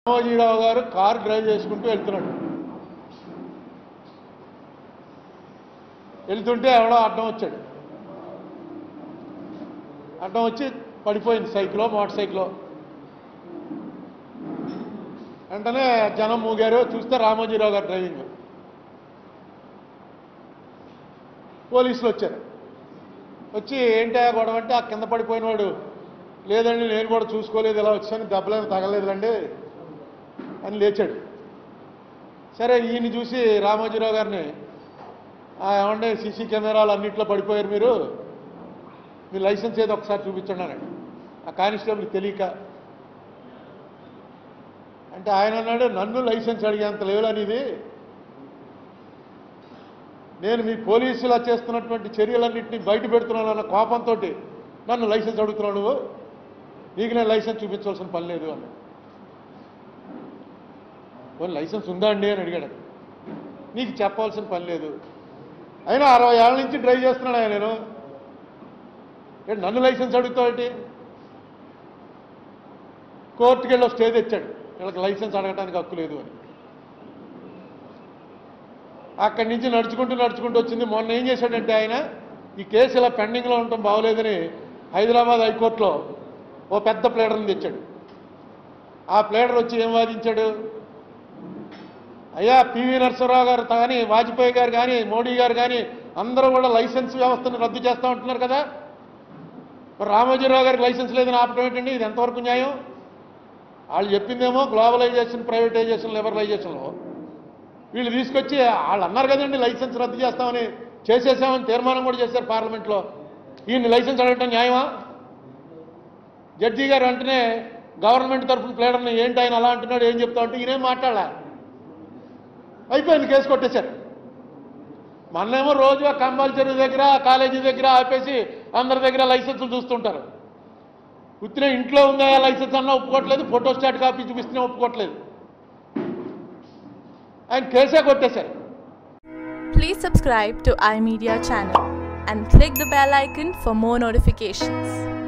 రామోజీరావు గారు car drive చేసుకుంటూ వెళ్తున్నాడు వెళ్తుంటే ఎవడో అడ్డం వచ్చాడు అడ్డం వచ్చి పడిపోయింది సైకిలో మోటార్ సైకిలో వెంటనే జనం మూగారు చూస్తే రామోజీరావు గారు డ్రైవింగ్ పోలీసులు వచ్చారు వచ్చి ఏంటా గొడవ అంటే ఆ కింద పడిపోయినవాడు లేదండి నేను కూడా చూసుకోలేదు ఇలా వచ్చాను దెబ్బలేమి తగలేదులండి అని లేచాడు సరే ఈయన చూసి రామోజీరావు గారిని "ఆ, ఏమండి సీసీ కెమెరాలు అన్నింటిలో పడిపోయారు మీరు మీ లైసెన్స్ ఏదో ఒకసారి చూపించండి అన్నాడు ఆ కానిస్టేబుల్ తెలియక అంటే ఆయన అన్నాడు నన్ను లైసెన్స్ అడిగేంత లేవులని ఇది నేను మీ పోలీసులా చేస్తున్నటువంటి చర్యలన్నింటినీ బయట పెడుతున్నాను అన్న కోపంతో నన్ను లైసెన్స్ అడుగుతున్నావు నువ్వు నీకు నేను లైసెన్స్ చూపించవలసిన పని లేదు అన్నాడు పోనీ లైసెన్స్ ఉందా అండి అని అడిగాడు నీకు చెప్పాల్సిన పని లేదు అయినా అరవై ఏళ్ళ నుంచి డ్రైవ్ చేస్తున్నాడు ఆయన నేను ఏంటి నన్ను లైసెన్స్ అడుగుతావేంటి కోర్టుకి వెళ్ళి స్టే తెచ్చాడు వీళ్ళకి లైసెన్స్ అడగడానికి హక్కు లేదు అని అక్కడి నుంచి నడుచుకుంటూ నడుచుకుంటూ వచ్చింది మొన్న ఏం చేశాడంటే ఆయన ఈ కేసు ఇలా పెండింగ్లో ఉండటం బాగోలేదని హైదరాబాద్ హైకోర్టులో ఓ పెద్ద ప్లేడర్ని తెచ్చాడు ఆ ప్లేడర్ వచ్చి ఏం వాదించాడు అయ్యా పివి నరసింహరావు గారు కానీ వాజ్పేయి గారు కానీ మోడీ గారు కానీ అందరూ కూడా లైసెన్స్ వ్యవస్థను రద్దు చేస్తూ ఉంటున్నారు కదా మరి రామోజీరావు గారికి లైసెన్స్ లేదని ఆపటం ఏంటండి ఇది ఎంతవరకు న్యాయం వాళ్ళు చెప్పిందేమో గ్లోబలైజేషన్ ప్రైవేటైజేషన్ లిబరలైజేషన్లో వీళ్ళు తీసుకొచ్చి వాళ్ళు అన్నారు కదండి లైసెన్స్ రద్దు చేస్తామని చేసేసామని తీర్మానం కూడా చేశారు పార్లమెంట్లో ఈయన్ని లైసెన్స్ అడగటం న్యాయమా జడ్జి గారు వెంటనే గవర్నమెంట్ తరఫున ప్లేడర్ని ఏంటి ఆయన అలా అంటున్నాడు ఏం చెప్తా ఉంటే ఈయనేం మాట్లాడాల అయిపోయింది కేసు కొట్టేశారు మొన్నేమో రోజు ఆ కంబాల చెరువు దగ్గర కాలేజీ దగ్గర ఆపేసి అందరి దగ్గర లైసెన్సులు చూస్తుంటారు ఉత్తిన ఇంట్లో ఉందా లైసెన్స్ అన్నా ఒప్పుకోవట్లేదు ఫోటో స్టాట్ కాపీ చూపిస్తేనే ఒప్పుకోవట్లేదు ఆయన కేసే కొట్టేశారు Please subscribe to iMedia channel and click the bell icon for more notifications.